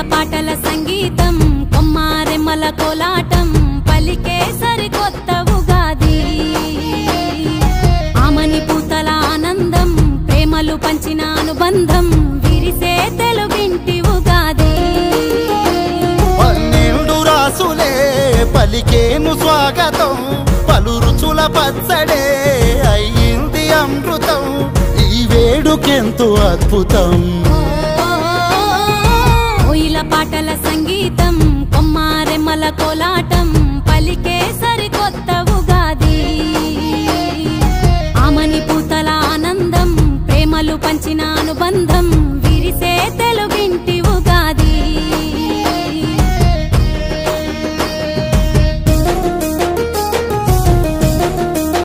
పాటల సంగీతం కొమ్మారెమ్మల కోలాటం పలికే సరికొత్త ఉగాది ఆమని పూతల ఆనందం ప్రేమలు పంచిన అనుబంధం విరిసే తెలుగింటి ఉగాది పన్నెండు రాసులే పలికేను స్వాగతం పలు రుచుల పచ్చడే అయ్యింది అమృతం ఈ వేడుకెంతో అద్భుతం కోయిల పాటల సంగీతం